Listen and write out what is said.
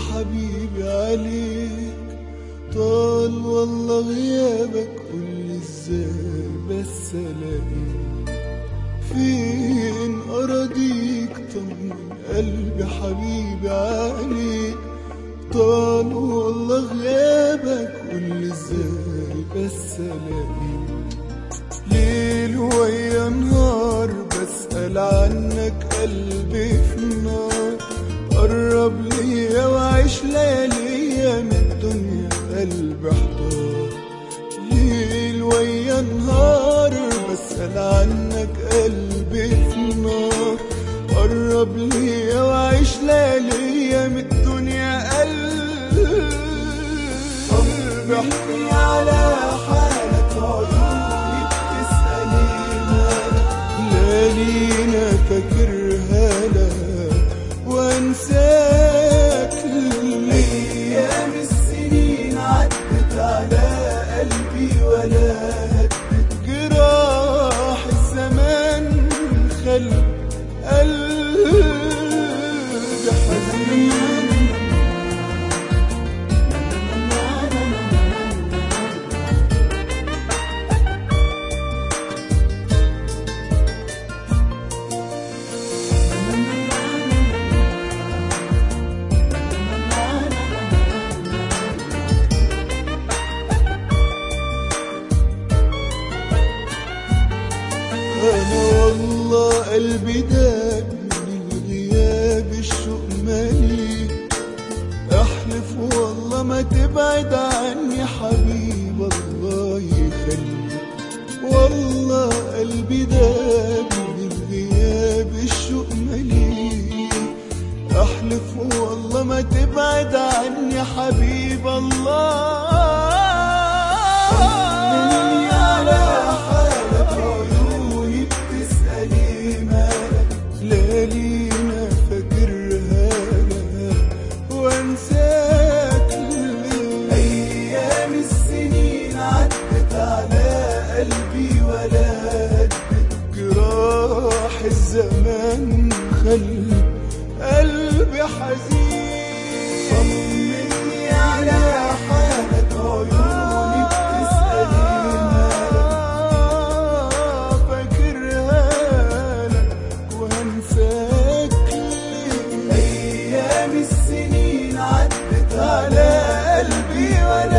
حبيبي عليك طال والله غيابك قولي ازاي بس الاقيك فين اراضيك طمن قلبي حبيبي عليك طال والله غيابك قولي ازاي بس الاقيك ليل ويا نهار بسأل عنك قلبي في نار قرب ليا وعيش لياليا من الدنيا قلبي احضار ليل ويا نهار بسأل عنك قلبي في نار قرب ليا وعيش لياليا من الدنيا قلبي احضر على حالك عيوني بتسألي مالك ليالينا فاكرها لك وانساك ايام السنين عدت على قلبي ولا هدت جراح الزمان خلى قلبي حزين انا والله قلبي داق من الغياب الشوق مالي احلف والله ما تبعد عني حبيب الله يخليك والله قلبي داق من الغياب الشوق مالي احلف والله ما تبعد عني حبيب الله طمني على حالك عيوني بتسألي مالك ليالينا فاكرها لك وانساك ليه ايام السنين عدت على قلبي ولا هدت جراح الزمان خلى قلبي حزين طمني على حالك عيوني بتسألي مالك فاكرها لك وهنساك ليه أيام السنين عدت على قلبي ولا